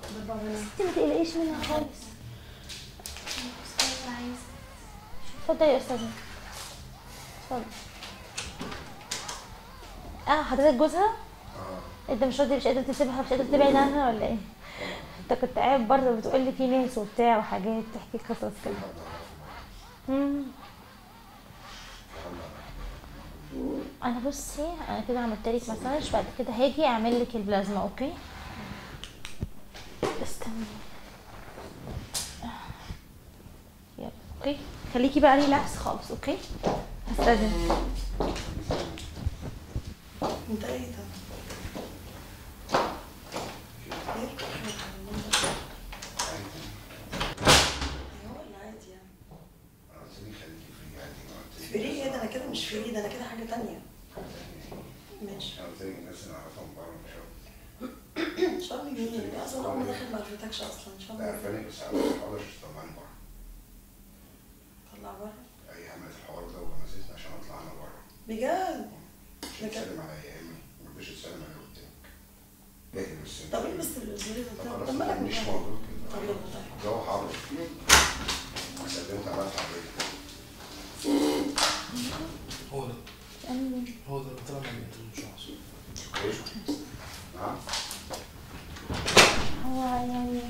انت ما تقلقيش منها خالص اتفضلي يا استاذه اتفضل اه حضرتك جوزها انت مش راضي مش قادر تسيبها مش قادر تبعد عنها ولا ايه انت كنت قاعد بره بتقول لي في ناس وبتاع وحاجات تحكي قصص كده مم. انا بصي انا كده عملت لك مساج بعد كده هاجي اعمل لك البلازما اوكي استني يلا اوكي خليكي بقى ريلاكس خالص اوكي هستاذن انت ايه ده؟ فري ايه ده انا كده مش فري ده انا كده حاجه تانية ماشي ان شاء الله جميل اصلا اول ما دخل ما عرفتكش اصلا ان شاء الله عارفاني بس انا ما اقدرش طبعا بره طلع بره اي عملت الحوار ده ونسيت عشان اطلع انا بره بجد مش تسلم على ايامي ما رضيش تسلم على قدامك لكن بس طب ايه بس الزرير ده خلاص طب مالك مش مش موجود طب كده يلا طيب الجو حر سلمت على الحبيب هو ده هو ده اللي طلع من الشخص ايه نعم هو يعني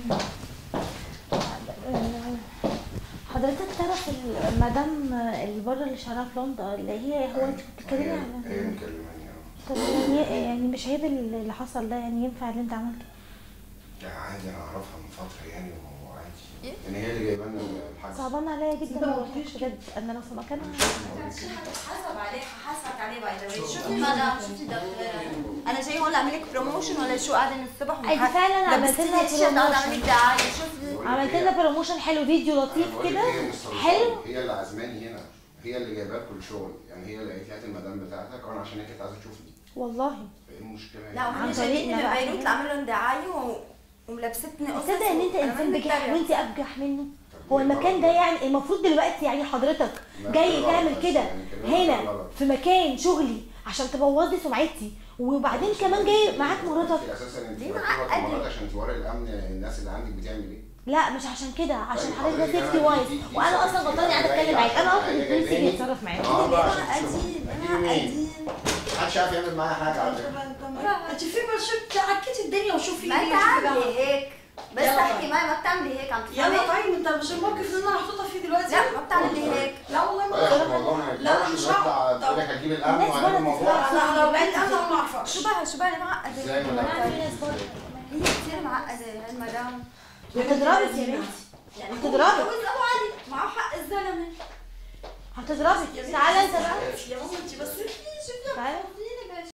حضرتك تعرف المدام اللي بره اللي شعرها بلوند اللي هي هو انت كنت بتتكلمي هي هي عنها مكلماني اه طب يعني يعني مش عيب اللي حصل ده يعني ينفع اللي انت عملته لا عادي انا اعرفها من فتره يعني وهو عادي يعني هي اللي جايبه لنا الحاجه صعبان عليا جدا ما قلتلكش بجد انا لو في مكانها حسب عليه حسبك عليه باي ذا شوفي مدام شوفي دكتوره انا جاي هون اعمل لك بروموشن ولا شو قاعده من الصبح أيدي فعلاً عملت لها التيشيرت قاعده اعمل لك promotion. دعايه شوفي عملت لنا بروموشن حلو فيديو لطيف بقول لك كده هي مستوصفة. حلو هي اللي عزماني هنا هي اللي جايبه لكم الشغل يعني هي اللي قالت لي هات المدام بتاعتك وانا عشان هي كانت عايزه تشوفني والله فايه المشكله يعني؟ لا وهن عن جايبيني طريقنا من بقى. بيروت لاعمل لهم دعايه و... وملبستني قصص تصدق ان انت وأنا انسان ما بجح بتريق. وانت ابجح منه طب هو ليه المكان غلط؟ ده يعني المفروض دلوقتي يعني حضرتك لا، جاي غلط تعمل بس كده يعني كلامك هنا غلط. في مكان شغلي عشان تبوظ لي سمعتي وبعدين كمان جاي معاك مراتك انت اساسا انت ليه مركبه معقدة؟ كاميرات عشان توري الامن الناس اللي عندك بتعمل ايه لا مش عشان كده عشان طيب حضرتك ده حضرتك سيفتي أنا وايز دي- دي- وانا دي- اصلا دي- غلطانه دي- قاعده دي- اتكلم معاك انا دي- اطلب دي- البوليس دي- يجي دي- يتصرف معاك اه ليه بقى عشان معقدين تشوفوا. معقدين محدش عارف يعمل معايا حاجه على فكره انت في شو تعكيتي الدنيا وشوفي ما ايه تعملي هيك بس يلا احكي طيب. معي ما بتعملي هيك عم تفهمي يلا طيب انت مش الموقف اللي انا محطوطه فيه دلوقتي لا ما بتعملي هيك لا والله ما رايح الموضوع ما لا، ينفعش مش نطلع هعرف. تقول لك هتجيب الامن الناس وهنعمل بره الموضوع بتتفرج. انا لو بعدت انا ما اعرفش شو بها شو بها معقده ازاي ما في تعرفش؟ ناس بره هي كثير معقده هالمدام هتضربك يا بنتي يعني هتضربك. جوز ابو علي معه حق الزلمه هتضربك تعالى انت بقى